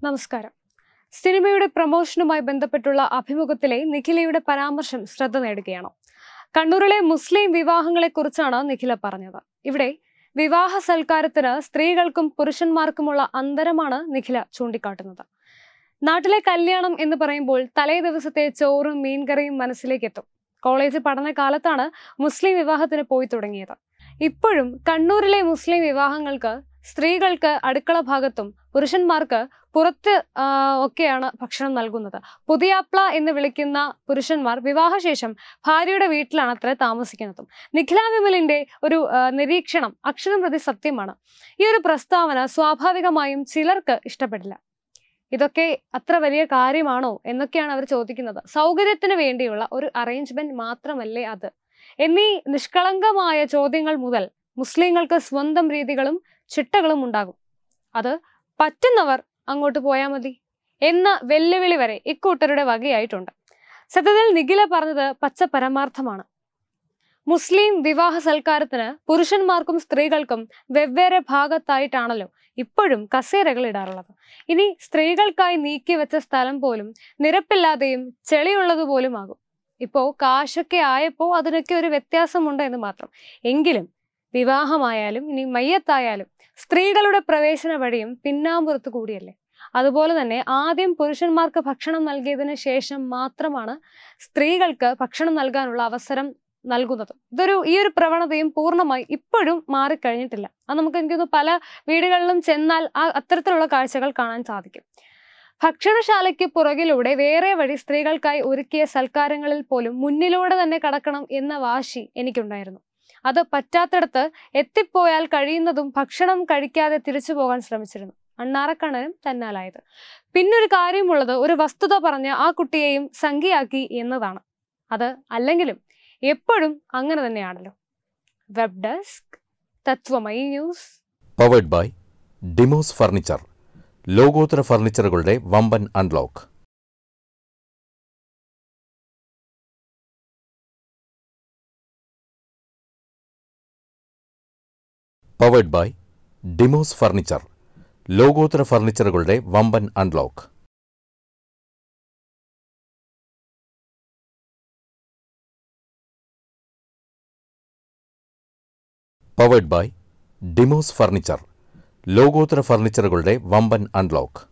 നമസ്കാരം സിനിമയുടെ പ്രമോഷനുമായി ബന്ധപ്പെട്ടുള്ള അഭിമുഖത്തിലെ നിഖിലയുടെ പരാമർശം ശ്രദ്ധ നേടുകയാണ് കണ്ണൂരിലെ മുസ്ലിം വിവാഹങ്ങളെക്കുറിച്ചാണ് നിഖില പറഞ്ഞത് ഇവിടെ വിവാഹ സൽക്കാരത്തിന് സ്ത്രീകൾക്കും പുരുഷന്മാർക്കുമുള്ള അന്തരമാണ് നിഖില ചൂണ്ടിക്കാട്ടുന്നത് നാട്ടിലെ കല്യാണം എന്ന് പറയുമ്പോൾ തലേ ദിവസത്തെ ചോറും മീൻകറിയും മനസ്സിലേക്ക് എത്തും കോളേജ് പഠനകാലത്താണ് മുസ്ലിം വിവാഹത്തിന് പോയി തുടങ്ങിയത് ഇപ്പോഴും കണ്ണൂരിലെ മുസ്ലിം വിവാഹങ്ങൾക്ക് സ്ത്രീകൾക്ക് അടുക്കള ഭാഗത്തും പുരുഷന്മാർക്ക് പുറത്ത് ആ, ഒക്കെയാണ് ഭക്ഷണം നൽകുന്നത് പുതിയാപ്ല എന്ന് വിളിക്കുന്ന പുരുഷന്മാർ വിവാഹശേഷം ഭാര്യയുടെ വീട്ടിലാണ് അത്ര താമസിക്കുന്നതും നിഖില വിമലിന്റെ ഒരു ആ, നിരീക്ഷണം അക്ഷരം പ്രതി സത്യമാണ് ഈ ഒരു പ്രസ്താവന സ്വാഭാവികമായും ചിലർക്ക് ഇഷ്ടപ്പെടില്ല ഇതൊക്കെ അത്ര വലിയ കാര്യമാണോ എന്നൊക്കെയാണ് അവർ ചോദിക്കുന്നത് സൗകര്യത്തിന് വേണ്ടിയുള്ള ഒരു അറേഞ്ച്മെന്റ് മാത്രമല്ലേ അത് എന്നീ നിഷ്കളങ്കമായ ചോദ്യങ്ങൾ മുതൽ മുസ്ലിങ്ങൾക്ക് സ്വന്തം രീതികളും ചിട്ടകളും ഉണ്ടാകും അത് പറ്റുന്നവർ അങ്ങോട്ട് പോയാൽ മതി എന്ന വെല്ലുവിളി വരെ ഇക്കൂട്ടരുടെ വകയായിട്ടുണ്ട് സത്യത്തിൽ നിഖില പറഞ്ഞത് പച്ച പരമാർത്ഥമാണ് മുസ്ലിം വിവാഹ സൽക്കാരത്തിന് പുരുഷന്മാർക്കും സ്ത്രീകൾക്കും വെവ്വേറെ ഭാഗത്തായിട്ടാണല്ലോ ഇപ്പോഴും കസേരകൾ ഇടാറുള്ളത് ഇനി സ്ത്രീകൾക്കായി നീക്കി വെച്ച സ്ഥലം പോലും നിരപ്പില്ലാതെയും ചെളിയുള്ളതുപോലും ആകും ഇപ്പോ കാശൊക്കെ ആയപ്പോ അതിനൊക്കെ ഒരു വ്യത്യാസമുണ്ട് എന്ന് മാത്രം എങ്കിലും വിവാഹമായാലും ഇനി മയ്യത്തായാലും സ്ത്രീകളുടെ പ്രവേശന വഴിയും പിന്നാമ്പുറത്ത് കൂടിയല്ലേ അതുപോലെ തന്നെ ആദ്യം പുരുഷന്മാർക്ക് ഭക്ഷണം നൽകിയതിന് ശേഷം മാത്രമാണ് സ്ത്രീകൾക്ക് ഭക്ഷണം നൽകാനുള്ള അവസരം നൽകുന്നത് ഇതൊരു ഈ ഒരു പ്രവണതയും പൂർണ്ണമായി ഇപ്പോഴും മാറിക്കഴിഞ്ഞിട്ടില്ല അത് നമുക്ക് എനിക്ക് തോന്നുന്നു പല വീടുകളിലും ചെന്നാൽ ആ അത്തരത്തിലുള്ള കാഴ്ചകൾ കാണാൻ സാധിക്കും ഭക്ഷണശാലയ്ക്ക് പുറകിലൂടെ വേറെ വഴി സ്ത്രീകൾക്കായി ഒരുക്കിയ സൽക്കാരങ്ങളിൽ പോലും മുന്നിലൂടെ തന്നെ കടക്കണം എന്ന വാശി എനിക്കുണ്ടായിരുന്നു അത് പറ്റാത്തിടത്ത് എത്തിപ്പോയാൽ കഴിയുന്നതും ഭക്ഷണം കഴിക്കാതെ തിരിച്ചു പോകാൻ ശ്രമിച്ചിരുന്നു അണ്ണാറക്കണ്ണനും തന്നാലായത് പിന്നൊരു കാര്യമുള്ളത് ഒരു വസ്തുത പറഞ്ഞ് ആ കുട്ടിയെയും സംഖ്യയാക്കി എന്നതാണ് അത് അല്ലെങ്കിലും എപ്പോഴും അങ്ങനെ തന്നെയാണല്ലോ web desk Tatwamayi news powered by Demos furniture ലോകോത്തര ഫർണിച്ചറുകളുടെ വമ്പൻ unlock powered by Demos furniture ലോകോത്തര ഫർണിച്ചറുകളുടെ വമ്പൻ unlock powered by Demos furniture ലോകോത്തര ഫർണിച്ചറുകളുടെ വമ്പൻ അൺലോക്ക്